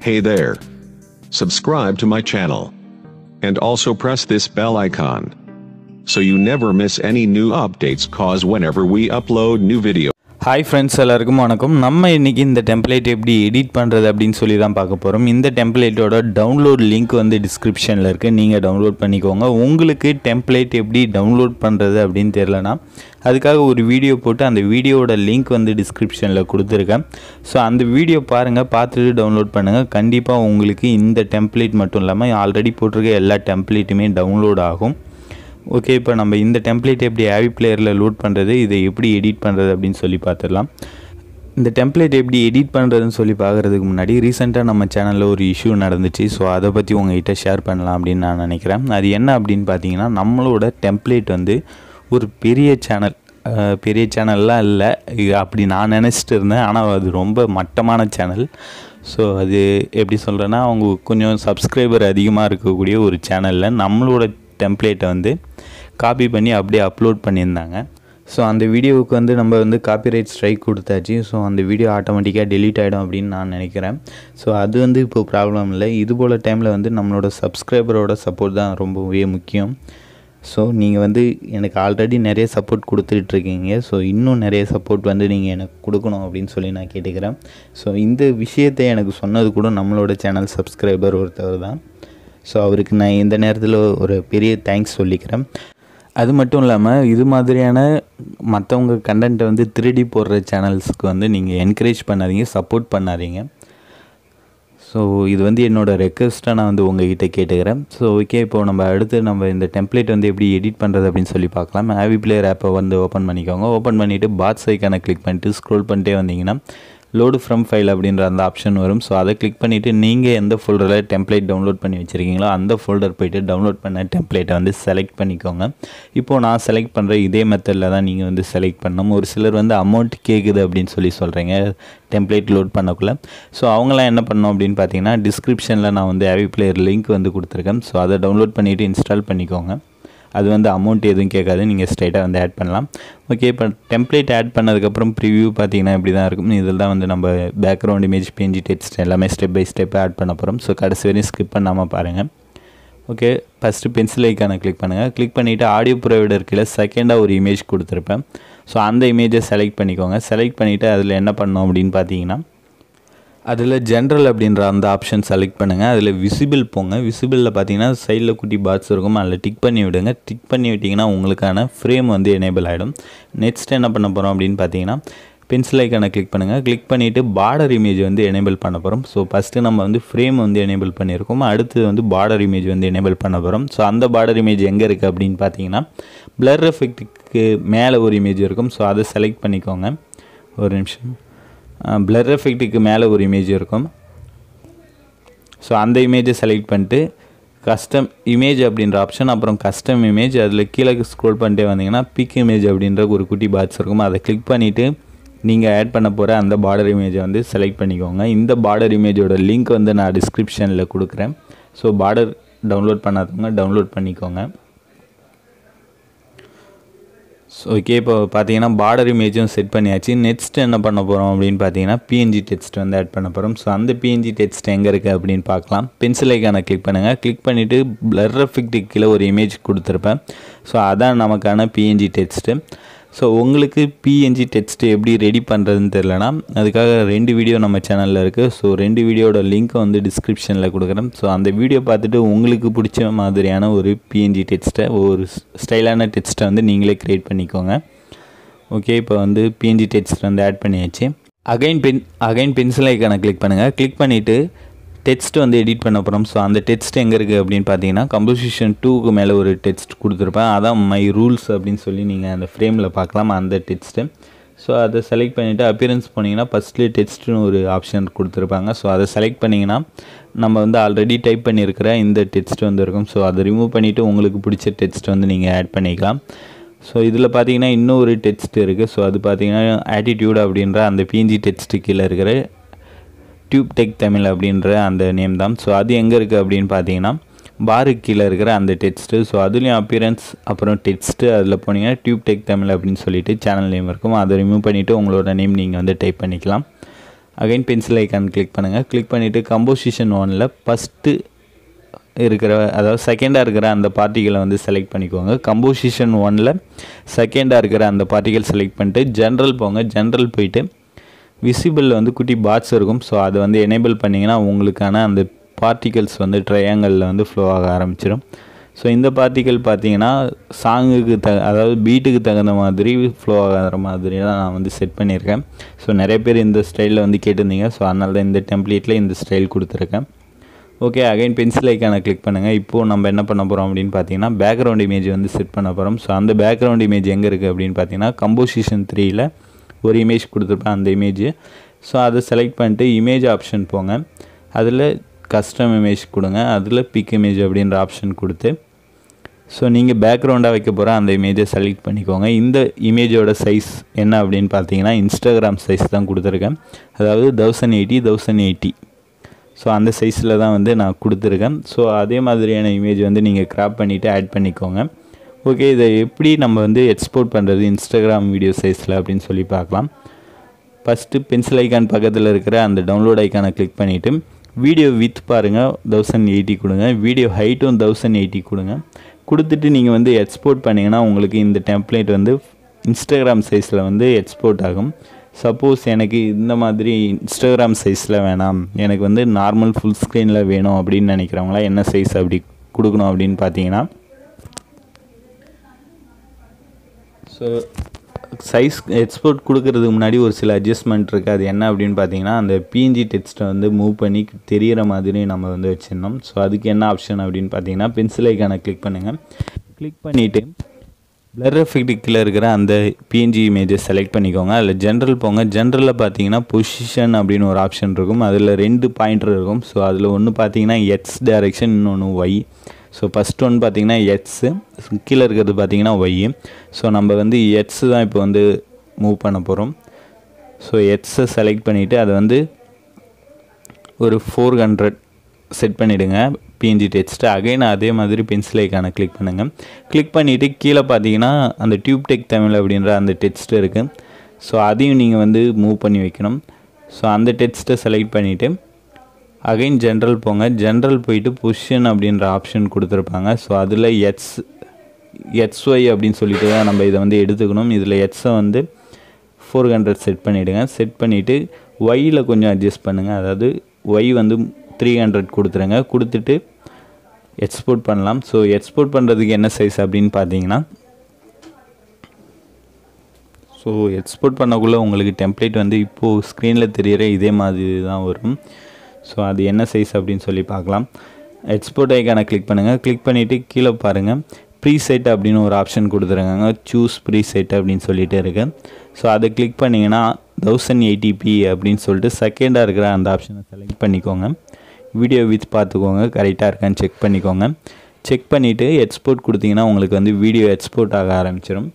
Hey there. Subscribe to my channel. And also press this bell icon. So you never miss any new updates cause whenever we upload new video. Hi friends எல்லாருக்கும் வணக்கம் நம்ம இன்றைக்கி இந்த template எப்படி edit பண்ணுறது அப்படின்னு சொல்லி தான் பார்க்க போகிறோம் இந்த டெம்ப்ளேட்டோட டவுன்லோட் லிங்க் வந்து டிஸ்கிரிப்ஷனில் இருக்குது நீங்கள் டவுன்லோட் பண்ணிக்கோங்க உங்களுக்கு டெம்ப்ளேட் எப்படி டவுன்லோட் பண்ணுறது அப்படின்னு தெரிலனா அதுக்காக ஒரு வீடியோ போட்டு அந்த வீடியோவோட லிங்க் வந்து டிஸ்கிரிப்ஷனில் கொடுத்துருக்கேன் ஸோ அந்த வீடியோ பாருங்கள் பார்த்துட்டு டவுன்லோட் பண்ணுங்கள் கண்டிப்பாக உங்களுக்கு இந்த டெம்ப்ளேட் மட்டும் இல்லாமல் ஆல்ரெடி போட்டிருக்க எல்லா டெம்ப்ளேட்டுமே டவுன்லோட் ஆகும் ஓகே இப்போ நம்ம இந்த டெம்ப்ளேட் எப்படி ஆவி பிளேயரில் லோட் பண்ணுறது இதை எப்படி எடிட் பண்ணுறது அப்படின்னு சொல்லி பார்த்துடலாம் இந்த டெம்ப்ளேட் எப்படி எடிட் பண்ணுறதுன்னு சொல்லி பார்க்குறதுக்கு முன்னாடி ரீசெண்டாக நம்ம சேனலில் ஒரு இஷ்யூ நடந்துச்சு ஸோ அதை பற்றி உங்ககிட்ட ஷேர் பண்ணலாம் அப்படின்னு நான் நினைக்கிறேன் அது என்ன அப்படின்னு பார்த்தீங்கன்னா நம்மளோட டெம்ப்ளேட் வந்து ஒரு பெரிய சேனல் பெரிய சேனல்லாம் இல்லை இது அப்படி நான் நினச்சிட்டு இருந்தேன் ஆனால் அது ரொம்ப மட்டமான சேனல் ஸோ அது எப்படி சொல்கிறேன்னா அவங்க கொஞ்சம் சப்ஸ்கிரைபர் அதிகமாக இருக்கக்கூடிய ஒரு சேனலில் நம்மளோட டெம்ப்ளேட்டை வந்து காப்பி பண்ணி அப்படியே அப்லோட் பண்ணியிருந்தாங்க ஸோ அந்த வீடியோவுக்கு வந்து நம்ம வந்து காப்பிரைட் ஸ்ட்ரைக் கொடுத்தாச்சு ஸோ அந்த வீடியோ ஆட்டோமேட்டிக்காக டெலீட் ஆகிடும் அப்படின்னு நான் நினைக்கிறேன் ஸோ அது வந்து இப்போ ப்ராப்ளம் இல்லை இது போல் டைமில் வந்து நம்மளோட சப்ஸ்கிரைபரோட சப்போர்ட் தான் ரொம்பவே முக்கியம் ஸோ நீங்கள் வந்து எனக்கு ஆல்ரெடி நிறைய சப்போர்ட் கொடுத்துட்ருக்கீங்க ஸோ இன்னும் நிறைய சப்போர்ட் வந்து நீங்கள் எனக்கு கொடுக்கணும் அப்படின்னு சொல்லி நான் கேட்டுக்கிறேன் ஸோ இந்த விஷயத்தை எனக்கு சொன்னது கூட நம்மளோட சேனல் சப்ஸ்கிரைபர் ஒருத்தவர் தான் ஸோ அவருக்கு நான் இந்த நேரத்தில் ஒரு பெரிய தேங்க்ஸ் சொல்லிக்கிறேன் அது மட்டும் இல்லாமல் இது மாதிரியான மற்றவங்க கண்டென்ட்டை வந்து திருடி போடுற சேனல்ஸுக்கு வந்து நீங்கள் என்கரேஜ் பண்ணாதீங்க சப்போர்ட் பண்ணாதீங்க ஸோ இது வந்து என்னோடய ரெக்வஸ்ட்டாக நான் வந்து உங்ககிட்ட கேட்டுக்கிறேன் ஸோ ஓகே இப்போது நம்ம அடுத்து நம்ம இந்த டெம்ப்ளேட் வந்து எப்படி எடிட் பண்ணுறது அப்படின்னு சொல்லி பார்க்கலாம் ஆவி பிளேயர் ஆப்பை வந்து ஓப்பன் பண்ணிக்கோங்க ஓப்பன் பண்ணிவிட்டு பாட்ஸ் ஐக்கானை கிளிக் பண்ணிட்டு ஸ்க்ரோல் பண்ணிட்டே வந்தீங்கன்னா லோடு ஃப்ரம் ஃபைல் அப்படின்ற அந்த ஆப்ஷன் வரும் ஸோ அதை கிளிக் பண்ணிவிட்டு நீங்கள் எந்த ஃபோல்டரில் டெம்ப்ளேட் டவுன்லோட் பண்ணி வச்சுருக்கீங்களோ அந்த ஃபோல்டர் போய்ட்டு டவுன்லோட் பண்ண டெம்ப்ளேட்டை வந்து செலக்ட் பண்ணிக்கோங்க இப்போது நான் செலக்ட் பண்ணுற இதே மெத்தடில் தான் நீங்கள் வந்து செலக்ட் பண்ணணும் ஒரு சிலர் வந்து அமௌண்ட் கேட்குது அப்படின்னு சொல்லி சொல்கிறீங்க டெம்ப்ளேட் லோட் பண்ணக்குள்ள ஸோ அவங்களாம் என்ன பண்ணோம் அப்படின்னு பார்த்தீங்கன்னா டிஸ்கிரிப்ஷனில் நான் வந்து ஆவி பிளேயர் லிங்க் வந்து கொடுத்துருக்கேன் ஸோ அதை டவுன்லோட் பண்ணிவிட்டு இன்ஸ்டால் பண்ணிக்கோங்க அது வந்து அமௌண்ட் எதுவும் கேட்காது நீங்கள் ஸ்ட்ரைட்டாக வந்து ஆட் பண்ணலாம் ஓகே இப்போ டெம்ப்ளேட் ஆட் பண்ணதுக்கப்புறம் ப்ரிவ்யூ பார்த்தீங்கன்னா இப்படி தான் இருக்கும் இதில் தான் வந்து நம்ம பேக்ரவுண்ட் இமேஜ் பிஎன்ஜி டெக்ஸ்ட் எல்லாமே ஸ்டெப் பை ஸ்டெப் ஆட் பண்ண போகிறோம் ஸோ கடைசி வரையும் ஸ்கிப் பண்ணாமல் பாருங்கள் ஓகே ஃபஸ்ட்டு பென்சில் ஐக்கானை கிளிக் பண்ணுங்கள் கிளிக் பண்ணிவிட்டு ஆடியோ ப்ரொவைடர் கீழே செகண்டாக ஒரு இமேஜ் கொடுத்துருப்பேன் ஸோ அந்த இமேஜை செலக்ட் பண்ணிக்கோங்க செலக்ட் பண்ணிவிட்டு அதில் என்ன பண்ணோம் அப்படின்னு பார்த்தீங்கன்னா அதில் ஜென்ரல் அப்படின்ற அந்த ஆப்ஷன் செலக்ட் பண்ணுங்கள் அதில் விசிபிள் போங்க விசிபிளில் பார்த்தீங்கன்னா சைடில் குட்டி பாட்ஸ் இருக்கும் அதில் டிக் பண்ணி விடுங்க டிக் பண்ணி விட்டிங்கன்னா உங்களுக்கான ஃப்ரேம் வந்து எனேபிள் ஆகிடும் நெக்ஸ்ட் என்ன பண்ண போகிறோம் அப்படின்னு பார்த்தீங்கன்னா பென்சில் ஐக்கானை கிளிக் பண்ணுங்கள் கிளிக் பண்ணிவிட்டு பார்டர் இமேஜ் வந்து எனேபிள் பண்ண போகிறோம் ஸோ ஃபஸ்ட்டு நம்ம வந்து ஃப்ரேம் வந்து எனேபிள் பண்ணியிருக்கோம் அடுத்து வந்து பார்டர் இமேஜ் வந்து எனேபிள் பண்ண போகிறோம் ஸோ அந்த பார்டர் இமேஜ் எங்கே இருக்குது அப்படின்னு பார்த்தீங்கன்னா பிளர் எஃபெக்ட்டுக்கு மேலே ஒரு இமேஜ் இருக்கும் ஸோ அதை செலக்ட் பண்ணிக்கோங்க ஒரு நிமிஷம் பிளர் எஃபெக்ட்டுக்கு மேலே ஒரு இமேஜ் இருக்கும் ஸோ அந்த இமேஜை செலக்ட் பண்ணிட்டு கஸ்டம் இமேஜ் அப்படின்ற ஆப்ஷன் அப்புறம் கஸ்டம் இமேஜ் அதில் கீழே ஸ்க்ரோல் பண்ணிட்டே வந்தீங்கன்னா பிக் இமேஜ் அப்படின்ற ஒரு குட்டி பாட்ஸ் இருக்கும் அதை கிளிக் பண்ணிவிட்டு நீங்கள் ஆட் பண்ண போகிற அந்த பார்டர் இமேஜை வந்து செலக்ட் பண்ணிக்கோங்க இந்த பார்டர் இமேஜோட லிங்க் வந்து நான் டிஸ்கிரிப்ஷனில் கொடுக்குறேன் ஸோ பார்டர் டவுன்லோட் பண்ணாதவங்க டவுன்லோட் பண்ணிக்கோங்க ஸோ ஓகே இப்போ பார்த்தீங்கன்னா பார்டர் இமேஜும் செட் பண்ணியாச்சு நெக்ஸ்ட் என்ன பண்ண போகிறோம் அப்படின்னு பார்த்தீங்கன்னா பிஎன்ஜி டெக்ஸ்ட் வந்து ஆட் பண்ண போகிறோம் ஸோ அந்த பிஎன்ஜி டெக்ஸ்ட் எங்கே இருக்குது அப்படின்னு பார்க்கலாம் பென்சில் ஐக்கானை கிளிக் பண்ணுங்கள் கிளிக் பண்ணிவிட்டு பிளர் எஃபெக்ட்டுக்கு கீழே ஒரு இமேஜ் கொடுத்துருப்பேன் ஸோ அதான் நமக்கான பிஎன்ஜி டெக்ஸ்ட்டு ஸோ உங்களுக்கு பிஎன்ஜி டெக்ஸ்ட்டு எப்படி ரெடி பண்ணுறதுன்னு தெரிலனா அதுக்காக ரெண்டு வீடியோ நம்ம சேனலில் இருக்குது ஸோ ரெண்டு வீடியோட லிங்க்கை வந்து டிஸ்கிரிப்ஷனில் கொடுக்குறேன் ஸோ அந்த வீடியோ பார்த்துட்டு உங்களுக்கு பிடிச்ச மாதிரியான ஒரு பிஎன்ஜி டெக்ஸ்ட்டை ஒரு ஸ்டைலான டெக்ஸ்ட்டை வந்து நீங்களே க்ரியேட் பண்ணிக்கோங்க ஓகே இப்போ வந்து பிஎன்ஜி டெக்ஸ்ட் வந்து ஆட் பண்ணியாச்சு அகைன் பென் அகைன் பென்சில் ஐக்கானை கிளிக் பண்ணுங்கள் கிளிக் பண்ணிவிட்டு டெக்ஸ்ட் வந்து எடிட் பண்ண போகிறோம் ஸோ அந்த டெக்ஸ்ட் எங்கே இருக்குது அப்படின்னு பார்த்தீங்கன்னா கம்போசிஷன் டூக்கு மேலே ஒரு டெக்ஸ்ட் கொடுத்துருப்பேன் அதான் மை ரூல்ஸ் அப்படின்னு சொல்லி நீங்கள் அந்த ஃப்ரேமில் பார்க்கலாம் அந்த டெக்ஸ்ட்டு ஸோ அதை செலக்ட் பண்ணிவிட்டு அப்பியரன்ஸ் போனீங்கன்னா ஃபஸ்ட்லேயே டெக்ஸ்ட்னு ஒரு ஆப்ஷன் கொடுத்துருப்பாங்க ஸோ அதை செலக்ட் பண்ணிங்கன்னா நம்ம வந்து ஆல்ரெடி டைப் பண்ணியிருக்கிற இந்த டெக்ஸ்ட் வந்து இருக்கும் ஸோ அதை ரிமூவ் பண்ணிவிட்டு உங்களுக்கு பிடிச்ச டெக்ஸ்ட் வந்து நீங்கள் ஆட் பண்ணிக்கலாம் ஸோ இதில் பார்த்தீங்கன்னா இன்னும் ஒரு டெக்ஸ்ட் இருக்குது ஸோ அது பார்த்தீங்கன்னா ஆட்டிடியூட் அப்படின்ற அந்த பிஎன்ஜி டெக்ஸ்ட்டு கீழே இருக்கிற டியூப் டெக் தமிழ் அப்படின்ற அந்த நேம் தான் ஸோ அது எங்கே இருக்குது அப்படின்னு பார்த்தீங்கன்னா பாருக்கு கீழே இருக்கிற அந்த டெக்ஸ்ட்டு ஸோ அதுலேயும் அப்பியரன்ஸ் அப்புறம் டெக்ஸ்ட்டு அதில் போனீங்கன்னா டியூப் டெக் தமிழ் அப்படின்னு சொல்லிட்டு சேனல் நேம் இருக்கும் அதை ரிமூவ் பண்ணிவிட்டு உங்களோட நேம் நீங்கள் வந்து டைப் பண்ணிக்கலாம் அகைன் பென்சில் ஐக்கான் கிளிக் பண்ணுங்கள் கிளிக் பண்ணிவிட்டு கம்போசிஷன் ஒனில் ஃபஸ்ட்டு இருக்கிற அதாவது செகண்டாக இருக்கிற அந்த பார்ட்டிகளை வந்து செலக்ட் பண்ணிக்கோங்க கம்போசிஷன் ஒனில் செகண்டாக இருக்கிற அந்த பார்ட்டிகள் செலக்ட் பண்ணிட்டு ஜென்ரல் போங்க ஜென்ரல் போயிட்டு விசிபிளில் வந்து குட்டி பாட்ஸ் இருக்கும் ஸோ அதை வந்து எனேபிள் பண்ணிங்கன்னா உங்களுக்கான அந்த பார்ட்டிகல்ஸ் வந்து ட்ரையாங்கலில் வந்து ஃப்ளோ ஆக ஆரம்பிச்சிடும் ஸோ இந்த பார்ட்டிக்கல் பார்த்தீங்கன்னா சாங்குக்கு த அதாவது பீட்டுக்கு தகுந்த மாதிரி ஃப்ளோ ஆகிற மாதிரி தான் நான் வந்து செட் பண்ணியிருக்கேன் ஸோ நிறைய பேர் இந்த ஸ்டைலில் வந்து கேட்டிருந்தீங்க ஸோ அதனால தான் இந்த டெம்ப்ளேட்டில் இந்த ஸ்டைல் கொடுத்துருக்கேன் ஓகே அகைன் பென்சில் ஐக்கானை கிளிக் பண்ணுங்கள் இப்போது நம்ம என்ன பண்ண போகிறோம் அப்படின்னு பார்த்தீங்கன்னா பேக்ரவுண்ட் இமேஜ் வந்து செட் பண்ண போகிறோம் ஸோ அந்த பேக்ரவுண்ட் இமேஜ் எங்கே இருக்குது அப்படின்னு பார்த்தீங்கன்னா கம்போசிஷன் த்ரீயில் ஒரு இமேஜ் கொடுத்துருப்பேன் அந்த இமேஜ் ஸோ அதை செலக்ட் பண்ணிட்டு இமேஜ் ஆப்ஷன் போங்க அதில் கஸ்டம் இமேஜ் கொடுங்க அதில் பிக் இமேஜ் அப்படின்ற ஆப்ஷன் கொடுத்து ஸோ நீங்கள் பேக்ரவுண்டாக வைக்க போகிற அந்த இமேஜை செலக்ட் பண்ணிக்கோங்க இந்த இமேஜோட சைஸ் என்ன அப்படின்னு பார்த்தீங்கன்னா இன்ஸ்டாகிராம் சைஸ் தான் கொடுத்துருக்கேன் அதாவது thousand eighty thousand eighty so அந்த சைஸில் தான் வந்து நான் கொடுத்துருக்கேன் ஸோ அதே மாதிரியான இமேஜ் வந்து நீங்கள் கிராப் பண்ணிவிட்டு ஆட் பண்ணிக்கோங்க ஓகே இதை எப்படி நம்ம வந்து எக்ஸ்போர்ட் பண்ணுறது இன்ஸ்டாகிராம் வீடியோ சைஸில் அப்படின்னு சொல்லி பார்க்கலாம் ஃபஸ்ட்டு பென்சில் ஐக்கான் பக்கத்தில் இருக்கிற அந்த டவுன்லோட் ஐக்கானை கிளிக் பண்ணிவிட்டு வீடியோ வித் பாருங்கள் தௌசண்ட் எயிட்டி கொடுங்க வீடியோ ஹைட்டும் தௌசண்ட் எயிட்டி கொடுங்க கொடுத்துட்டு நீங்கள் வந்து எக்ஸ்போர்ட் பண்ணிங்கன்னா உங்களுக்கு இந்த டெம்ப்ளேட் வந்து இன்ஸ்டாகிராம் சைஸில் வந்து எக்ஸ்போர்ட் ஆகும் சப்போஸ் எனக்கு இந்த மாதிரி இன்ஸ்டாகிராம் சைஸில் வேணாம் எனக்கு வந்து நார்மல் ஃபுல் ஸ்க்ரீனில் வேணும் அப்படின்னு நினைக்கிறவங்களா என்ன சைஸ் அப்படி கொடுக்கணும் அப்படின்னு பார்த்தீங்கன்னா ஸோ சைஸ் எக்ஸ்போர்ட் கொடுக்கறதுக்கு முன்னாடி ஒரு சில அட்ஜஸ்ட்மெண்ட் இருக்குது அது என்ன அப்படின்னு பார்த்தீங்கன்னா அந்த பிஎன்ஜி டெக்ஸ்ட்டை வந்து மூவ் பண்ணி தெரிகிற மாதிரி நம்ம வந்து வச்சிடணும் ஸோ அதுக்கு என்ன ஆப்ஷன் அப்படின்னு பார்த்தீங்கன்னா பென்சில் ஐக்கானை கிளிக் பண்ணுங்கள் கிளிக் பண்ணிவிட்டு பிளர் எஃபெக்ட் கீழே இருக்கிற அந்த பிஎன்ஜி இமேஜை செலக்ட் பண்ணிக்கோங்க அதில் ஜென்ரல் போங்க ஜென்ரலில் பார்த்தீங்கன்னா பொசிஷன் அப்படின்னு ஒரு ஆப்ஷன் இருக்கும் அதில் ரெண்டு பாயிண்டர் இருக்கும் ஸோ அதில் ஒன்று பார்த்தீங்கன்னா எக்ஸ் டைரெக்ஷன் இன்னொன்று ஒய் ஸோ ஃபஸ்ட் ஒன் பார்த்தீங்கன்னா எக்ஸு கீழே இருக்கிறது பார்த்தீங்கன்னா ஒய் ஸோ நம்ம வந்து எக்ஸ் தான் இப்போ வந்து மூவ் பண்ண போகிறோம் ஸோ எக்ஸை செலக்ட் பண்ணிவிட்டு அதை வந்து ஒரு ஃபோர் ஹண்ட்ரட் செட் பண்ணிவிடுங்க பிஎன்ஜி டெக்ஸ்ட்டு அகைன் அதே மாதிரி பென்சில் ஐக்கானை கிளிக் பண்ணுங்கள் கிளிக் பண்ணிவிட்டு கீழே பார்த்தீங்கன்னா அந்த டியூப் டெக் தமிழ் அப்படின்ற அந்த டெக்ஸ்ட் இருக்குது ஸோ அதையும் நீங்கள் வந்து மூவ் பண்ணி வைக்கணும் ஸோ அந்த டெக்ஸ்ட்டை செலக்ட் பண்ணிவிட்டு அகைன் ஜென்ரல் போங்க ஜென்ரல் போயிட்டு பொசிஷன் அப்படின்ற ஆப்ஷன் கொடுத்துருப்பாங்க ஸோ அதில் எட்ஸ் எட்ஸ்ஒய் அப்படின்னு சொல்லிட்டு தான் நம்ம இதை வந்து எடுத்துக்கணும் இதில் எட்ஸை வந்து ஃபோர் ஹண்ட்ரட் செட் பண்ணிவிடுங்க செட் பண்ணிவிட்டு ஒய்யில் கொஞ்சம் அட்ஜஸ்ட் பண்ணுங்கள் அதாவது ஒய் வந்து த்ரீ ஹண்ட்ரட் கொடுத்துருங்க கொடுத்துட்டு எக்ஸ்போர்ட் பண்ணலாம் ஸோ எக்ஸ்போர்ட் பண்ணுறதுக்கு என்ன சைஸ் அப்படின்னு பார்த்தீங்கன்னா ஸோ எக்ஸ்போர்ட் பண்ணக்குள்ளே உங்களுக்கு டெம்ப்ளேட் வந்து இப்போது ஸ்க்ரீனில் தெரிகிற இதே மாதிரி தான் வரும் ஸோ அது என்ன சைஸ் அப்படின்னு சொல்லி பார்க்கலாம் எக்ஸ்போர்ட் ஐக்கானை கிளிக் பண்ணுங்கள் கிளிக் பண்ணிவிட்டு கீழே பாருங்கள் ப்ரீ செட் அப்படின்னு ஒரு ஆப்ஷன் கொடுத்துருக்காங்க சூஸ் ப்ரீ செட் அப்படின்னு சொல்லிட்டு இருக்கு ஸோ அதை கிளிக் பண்ணிங்கன்னா தௌசண்ட் எயிட்டிபி அப்படின்னு சொல்லிட்டு செகண்டாக இருக்கிற அந்த ஆப்ஷனை செலக்ட் பண்ணிக்கோங்க வீடியோ வித் பார்த்துக்கோங்க கரெக்டாக இருக்கான்னு செக் பண்ணிக்கோங்க செக் பண்ணிவிட்டு எக்ஸ்போர்ட் கொடுத்தீங்கன்னா உங்களுக்கு வந்து வீடியோ எக்ஸ்போர்ட் ஆக ஆரம்பிச்சிடும்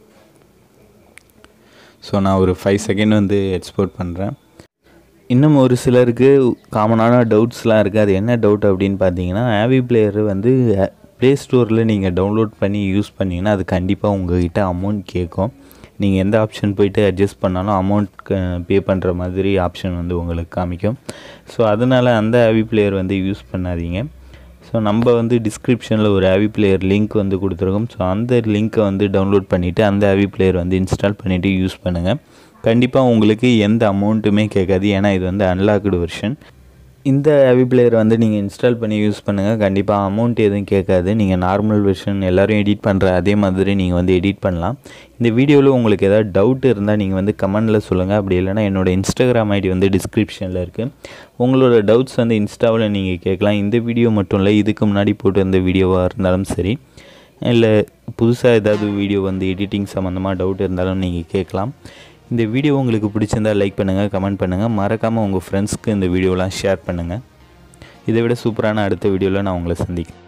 ஸோ நான் ஒரு ஃபைவ் செகண்ட் வந்து எக்ஸ்போர்ட் பண்ணுறேன் இன்னும் ஒரு சிலருக்கு காமனான டவுட்ஸ்லாம் இருக்குது அது என்ன டவுட் அப்படின்னு பார்த்தீங்கன்னா ஆவி பிளேயர் வந்து ப்ளே ஸ்டோரில் நீங்கள் டவுன்லோட் பண்ணி யூஸ் பண்ணிங்கன்னா அது கண்டிப்பாக உங்கள்கிட்ட அமௌண்ட் கேட்கும் நீங்கள் எந்த ஆப்ஷன் போயிட்டு அட்ஜஸ்ட் பண்ணாலும் அமௌண்ட் பே பண்ணுற மாதிரி ஆப்ஷன் வந்து உங்களுக்கு காமிக்கும் ஸோ அதனால் அந்த ஆவி பிளேயர் வந்து யூஸ் பண்ணாதீங்க ஸோ நம்ம வந்து டிஸ்கிரிப்ஷனில் ஒரு ஆவி பிளேயர் லிங்க் வந்து கொடுத்துருக்கோம் ஸோ அந்த லிங்க்கை வந்து டவுன்லோட் பண்ணிவிட்டு அந்த ஆவி பிளேயர் வந்து இன்ஸ்டால் பண்ணிவிட்டு யூஸ் பண்ணுங்கள் கண்டிப்பாக உங்களுக்கு எந்த அமௌண்ட்டுமே கேட்காது ஏன்னா இது வந்து அன்லாக்டு வெர்ஷன் இந்த ஆவி பிளேயர் வந்து நீங்கள் இன்ஸ்டால் பண்ணி யூஸ் பண்ணுங்கள் கண்டிப்பாக அமௌண்ட் எதுவும் கேட்காது நீங்கள் நார்மல் வெர்ஷன் எல்லோரும் எடிட் பண்ணுற அதே மாதிரி நீங்கள் வந்து எடிட் பண்ணலாம் இந்த வீடியோவில் உங்களுக்கு ஏதாவது டவுட் இருந்தால் நீங்கள் வந்து கமெண்டில் சொல்லுங்கள் அப்படி இல்லைனா என்னோடய இன்ஸ்டாகிராம் ஐடி வந்து டிஸ்கிரிப்ஷனில் இருக்குது உங்களோட டவுட்ஸ் வந்து இன்ஸ்டாவில் நீங்கள் கேட்கலாம் இந்த வீடியோ மட்டும் இல்லை இதுக்கு முன்னாடி போட்டு வந்த வீடியோவாக இருந்தாலும் சரி இல்லை புதுசாக ஏதாவது வீடியோ வந்து எடிட்டிங் சம்மந்தமாக டவுட் இருந்தாலும் நீங்கள் கேட்கலாம் இந்த வீடியோ உங்களுக்கு பிடிச்சிருந்தா லைக் பண்ணுங்கள் கமெண்ட் பண்ணுங்கள் மறக்காமல் உங்கள் ஃப்ரெண்ட்ஸ்க்கு இந்த வீடியோலாம் ஷேர் பண்ணுங்கள் இதை விட சூப்பரான அடுத்த வீடியோவில் நான் உங்களை சந்திக்கிறேன்